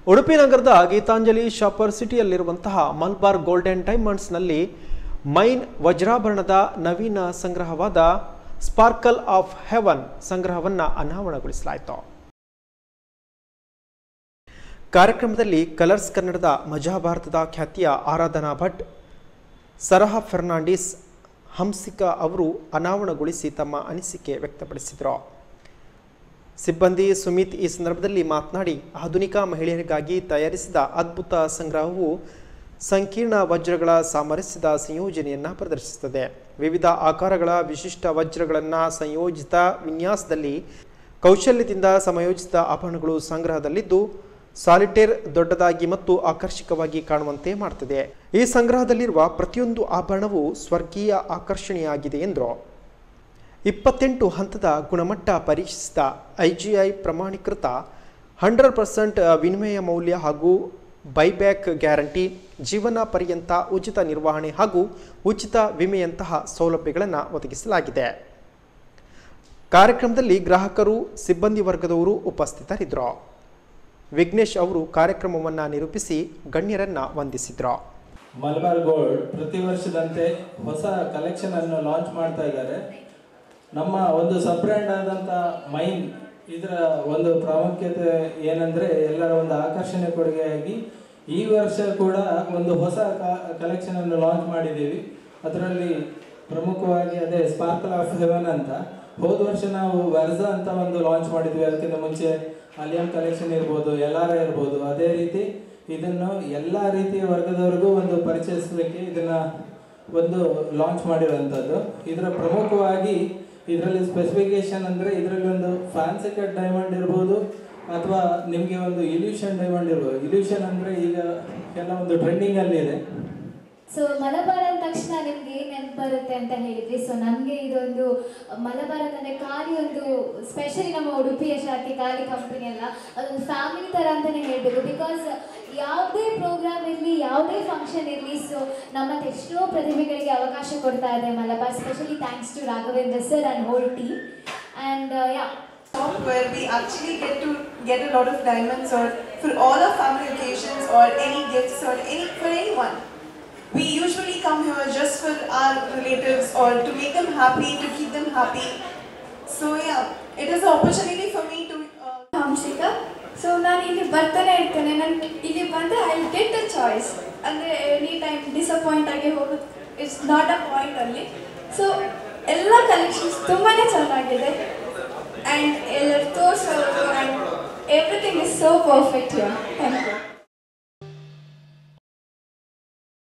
ಉಡುಪಿ ನಗರದ ಗೀತಾಂಜಲಿ ಶಾಪರ್ ಸಿಟಿಯಲ್ಲಿರುವಂತಹ ಮಲ್ಬಾರ್ ಗೋಲ್ಡನ್ ಡೈಮಂಡ್ಸ್ನಲ್ಲಿ ಮೈನ್ ವಜ್ರಾಭರಣದ ನವೀನ ಸಂಗ್ರಹವಾದ ಸ್ಪಾರ್ಕಲ್ ಆಫ್ ಹೆವನ್ ಸಂಗ್ರಹವನ್ನು ಅನಾವರಣಗೊಳಿಸಲಾಯಿತು ಕಾರ್ಯಕ್ರಮದಲ್ಲಿ ಕಲರ್ಸ್ ಕನ್ನಡದ ಮಜಾ ಭಾರತದ ಖ್ಯಾತಿಯ ಆರಾಧನಾ ಭಟ್ ಸರಹ ಫೆರ್ನಾಂಡಿಸ್ ಹಂಸಿಕಾ ಅವರು ಅನಾವರಣಗೊಳಿಸಿ ತಮ್ಮ ಅನಿಸಿಕೆ ವ್ಯಕ್ತಪಡಿಸಿದರು ಸಿಬ್ಬಂದಿ ಸುಮಿತ್ ಈ ಸಂದರ್ಭದಲ್ಲಿ ಮಾತನಾಡಿ ಆಧುನಿಕ ಮಹಿಳೆಯರಿಗಾಗಿ ತಯಾರಿಸಿದ ಅದ್ಭುತ ಸಂಗ್ರಹವು ಸಂಕೀರ್ಣ ವಜ್ರಗಳ ಸಾಮರಸ್ಯದ ಸಂಯೋಜನೆಯನ್ನು ಪ್ರದರ್ಶಿಸುತ್ತದೆ ವಿವಿಧ ಆಕಾರಗಳ ವಿಶಿಷ್ಟ ವಜ್ರಗಳನ್ನು ಸಂಯೋಜಿತ ವಿನ್ಯಾಸದಲ್ಲಿ ಕೌಶಲ್ಯದಿಂದ ಸಮಯೋಜಿತ ಆಭರಣಗಳು ಸಂಗ್ರಹದಲ್ಲಿದ್ದು ಸಾಲಿಟೇರ್ ದೊಡ್ಡದಾಗಿ ಮತ್ತು ಆಕರ್ಷಕವಾಗಿ ಕಾಣುವಂತೆ ಮಾಡುತ್ತದೆ ಈ ಸಂಗ್ರಹದಲ್ಲಿರುವ ಪ್ರತಿಯೊಂದು ಆಭರಣವು ಸ್ವರ್ಗೀಯ ಆಕರ್ಷಣೆಯಾಗಿದೆ ಎಂದರು ಇಪ್ಪತ್ತೆಂಟು ಹಂತದ ಗುಣಮಟ್ಟ ಪರೀಕ್ಷಿಸಿದ ಐಜಿಐ ಪ್ರಮಾಣೀಕೃತ ಹಂಡ್ರೆಡ್ ಪರ್ಸೆಂಟ್ ವಿನಿಮಯ ಮೌಲ್ಯ ಹಾಗೂ ಬೈಬ್ಯಾಕ್ ಗ್ಯಾರಂಟಿ ಜೀವನ ಪರ್ಯಂತ ಉಚಿತ ನಿರ್ವಹಣೆ ಹಾಗೂ ಉಚಿತ ವಿಮೆಯಂತಹ ಸೌಲಭ್ಯಗಳನ್ನು ಒದಗಿಸಲಾಗಿದೆ ಕಾರ್ಯಕ್ರಮದಲ್ಲಿ ಗ್ರಾಹಕರು ಸಿಬ್ಬಂದಿ ವರ್ಗದವರು ಉಪಸ್ಥಿತರಿದ್ದರು ವಿಘ್ನೇಶ್ ಅವರು ಕಾರ್ಯಕ್ರಮವನ್ನು ನಿರೂಪಿಸಿ ಗಣ್ಯರನ್ನ ವಂದಿಸಿದ್ರು ಮಲಬಾರ್ ಗೋಲ್ಡ್ ಪ್ರತಿ ವರ್ಷದಂತೆ ಹೊಸ ಕಲೆಕ್ಷನ್ ಅನ್ನು ಲಾಂಚ್ ಮಾಡ್ತಾ ಇದ್ದಾರೆ ನಮ್ಮ ಒಂದು ಸಬ್ ಬ್ರ್ಯಾಂಡ್ ಆದಂಥ ಮೈನ್ ಇದರ ಒಂದು ಪ್ರಾಮುಖ್ಯತೆ ಏನಂದ್ರೆ ಎಲ್ಲರ ಒಂದು ಆಕರ್ಷಣೆ ಕೊಡುಗೆಯಾಗಿ ಈ ವರ್ಷ ಕೂಡ ಒಂದು ಹೊಸ ಕಲೆಕ್ಷನ್ ಅನ್ನು ಲಾಂಚ್ ಮಾಡಿದ್ದೀವಿ ಅದರಲ್ಲಿ ಪ್ರಮುಖವಾಗಿ ಅದೇ ಸ್ಪಾರ್ಕಲ್ ಆಫ್ ಹೆವನ್ ಅಂತ ಹೋದ ವರ್ಷ ನಾವು ವರ್ಜಾ ಅಂತ ಒಂದು ಲಾಂಚ್ ಮಾಡಿದ್ವಿ ಅದಕ್ಕಿಂತ ಮುಂಚೆ ಅಲಿಯಂ ಕಲೆಕ್ಷನ್ ಇರ್ಬೋದು ಎಲ್ಲಾರ ಇರ್ಬೋದು ಅದೇ ರೀತಿ ಇದನ್ನು ಎಲ್ಲ ರೀತಿಯ ವರ್ಗದವರಿಗೂ ಒಂದು ಪರಿಚಯಿಸಲಿಕ್ಕೆ ಇದನ್ನ ಒಂದು ಲಾಂಚ್ ಮಾಡಿರುವಂಥದ್ದು ಇದರ ಪ್ರಮುಖವಾಗಿ ಇದರಲ್ಲಿ ಸ್ಪೆಸಿಫಿಕೇಶನ್ ಅಂದರೆ ಇದರಲ್ಲಿ ಒಂದು ಫ್ಯಾನ್ಸಿ ಕಟ್ ಡೈಮಂಡ್ ಇರ್ಬೋದು ಅಥವಾ ನಿಮಗೆ ಒಂದು ಇಲ್ಯೂಷನ್ ಡೈಮಂಡ್ ಇರ್ಬೋದು ಇಲ್ಯೂಷನ್ ಅಂದರೆ ಈಗ ಕೆಲವೊಂದು ಟ್ರೆಂಡಿಂಗಲ್ಲಿ ಇದೆ ಸೊ ಮಲಬಾರ್ ಅಂದ ತಕ್ಷಣ ನಿಮ್ಗೆ ಏನ್ ನೆನಪು ಬರುತ್ತೆ ಅಂತ ಹೇಳಿದ್ರಿ ಸೊ ನಮಗೆ ಇದೊಂದು ಮಲಬಾರ್ ಅಂತಂದ್ರೆ ಖಾಲಿ ಒಂದು ಸ್ಪೆಷಲಿ ನಮ್ಮ ಉಡುಪಿಯ ಶಾಖೆ ಖಾಲಿ ಕಂಪನಿ ಅಲ್ಲ ಅದೊಂದು ಫ್ಯಾಮಿಲಿ ಥರ ಅಂತಾನೆ ಹೇಳ್ಬೇಕು ಬಿಕಾಸ್ ಯಾವುದೇ ಪ್ರೋಗ್ರಾಮ್ ಇರಲಿ ಯಾವುದೇ ಫಂಕ್ಷನ್ ಇರಲಿ ಸೊ ನಮ್ಮ ಎಷ್ಟೋ ಪ್ರತಿಭೆಗಳಿಗೆ ಅವಕಾಶ ಕೊಡ್ತಾ ಇದೆ Malabar specially thanks to Raghavendra sir and whole team and ಯಾ shop where we actually get to get a lot of diamonds or for all our family occasions or any gifts or any for anyone. We usually come here just for our relatives or to make them happy, to keep them happy. So yeah, it is an opportunity for me to. Uh, Hamsika so ನಾನು ಇಲ್ಲಿ ಬರ್ತಾನೆ ಇರ್ತೇನೆ ನನಗೆ ಇಲ್ಲಿ ಬಂದರೆ I get a choice ಅಂದರೆ any time disappoint ಆಗಿ ಹೋಗೋದು ಇಟ್ಸ್ ನಾಟ್ ಅ ಪಾಯಿಂಟ್ ಅಲ್ಲಿ ಸೊ ಎಲ್ಲ ಕಲೆಕ್ಷನ್ಸ್ ತುಂಬಾ ಚೆನ್ನಾಗಿದೆ ಆ್ಯಂಡ್ ಎಲ್ಲರೂ ತೋರಿಸೋದು and everything is so perfect thank